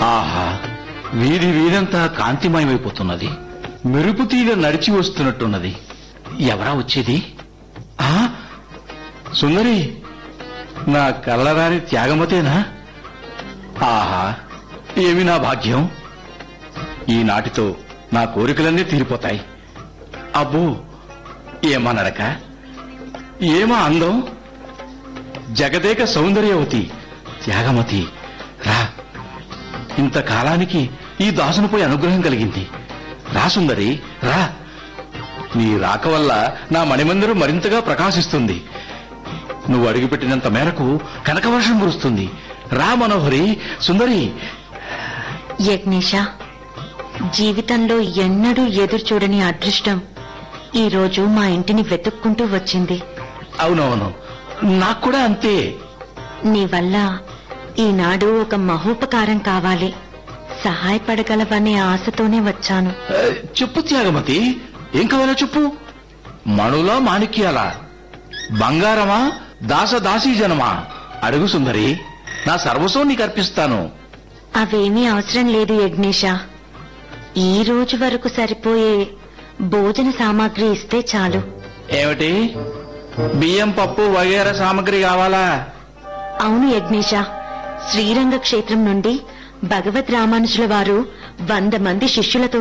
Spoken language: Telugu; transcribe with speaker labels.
Speaker 1: ఆహా వీధి వీధంతా కాంతిమయమైపోతున్నది మెరుపు తీగ నడిచి వస్తున్నట్టున్నది ఎవరా వచ్చేది ఆ సుందరి నా కళ్ళరాని త్యాగమతేనా ఆహా ఏమి నా భాగ్యం ఈనాటితో నా కోరికలన్నీ తీరిపోతాయి అబ్బో ఏమా నడక ఏమా అందం జగదేక సౌందర్యవతి త్యాగమతి రా ఇంతకాలానికి ఈ దాసునిపై అనుగ్రహం కలిగింది రా సుందరి రా నీ రాక వల్ల నా మణిమందిరం మరింతగా ప్రకాశిస్తుంది నువ్వు అడుగుపెట్టినంత మేరకు కనకవర్షం కురుస్తుంది రా మనోహరి సుందరి
Speaker 2: యజ్ఞేష జీవితంలో ఎన్నడూ ఎదురు చూడని అదృష్టం ఈ రోజు మా ఇంటిని వెతుక్కుంటూ వచ్చింది
Speaker 1: అవునవును నాకు కూడా అంతే
Speaker 2: నీ వల్ల ఈనాడు ఒక మహోపకారం కావాలి సహాయపడగలవనే ఆశతోనే వచ్చాను
Speaker 1: ఏ, చెప్పు త్యాగమతి ఏం కావాలో చెప్పు మణులా మాణిక్యాలా బంగారమా దాస దాసీ జనమా అడుగు సుందరి నా సర్వస్వం నీకు అర్పిస్తాను
Speaker 2: అవేమీ అవసరం లేదు యజ్ఞేష ఈ రోజు వరకు సరిపోయే భోజన సామాగ్రి ఇస్తే చాలు
Speaker 1: ఏమిటి బియ్యం పప్పు వగేరా సామగ్రి కావాలా
Speaker 2: అవును యజ్ఞేష శ్రీరంగ క్షేత్రం నుండి భగవద్ రామానుజుల వారు వంద మంది శిష్యులతో